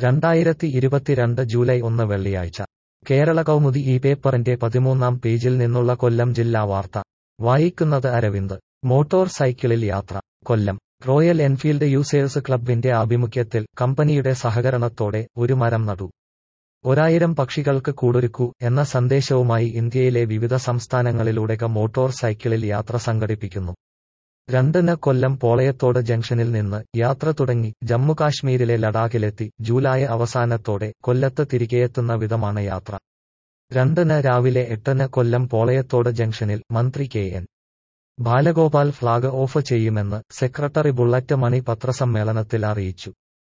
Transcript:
രണ്ടായിരത്തി ഇരുപത്തിരണ്ട് ജൂലൈ ഒന്ന് വെള്ളിയാഴ്ച കേരള കൗമുദി ഈ പേപ്പറിന്റെ പതിമൂന്നാം പേജിൽ നിന്നുള്ള കൊല്ലം ജില്ലാ വാർത്ത വായിക്കുന്നത് അരവിന്ദ് മോട്ടോർ സൈക്കിളിൽ യാത്ര കൊല്ലം റോയൽ എൻഫീൽഡ് യൂസേഴ്സ് ക്ലബിന്റെ ആഭിമുഖ്യത്തിൽ കമ്പനിയുടെ സഹകരണത്തോടെ ഒരു മരം നട്ടു ഒരായിരം പക്ഷികൾക്ക് കൂടൊരുക്കൂ എന്ന സന്ദേശവുമായി ഇന്ത്യയിലെ വിവിധ സംസ്ഥാനങ്ങളിലൂടെ മോട്ടോർ സൈക്കിളിൽ യാത്ര സംഘടിപ്പിക്കുന്നു രണ്ടിന് കൊല്ലം പോളയത്തോട് ജംഗ്ഷനിൽ നിന്ന് യാത്ര തുടങ്ങി ജമ്മുകാശ്മീരിലെ ലഡാക്കിലെത്തി ജൂലൈ അവസാനത്തോടെ കൊല്ലത്ത് തിരികെയെത്തുന്ന വിധമാണ് യാത്ര രണ്ടിന് രാവിലെ എട്ടിന് കൊല്ലം പോളയത്തോട് ജംഗ്ഷനിൽ മന്ത്രി K N Balagopal flag off ചെയ്യുമെന്ന് സെക്രട്ടറി ബുള്ളറ്റ് മണി പത്രസമ്മേളനത്തിൽ അറിയിച്ചു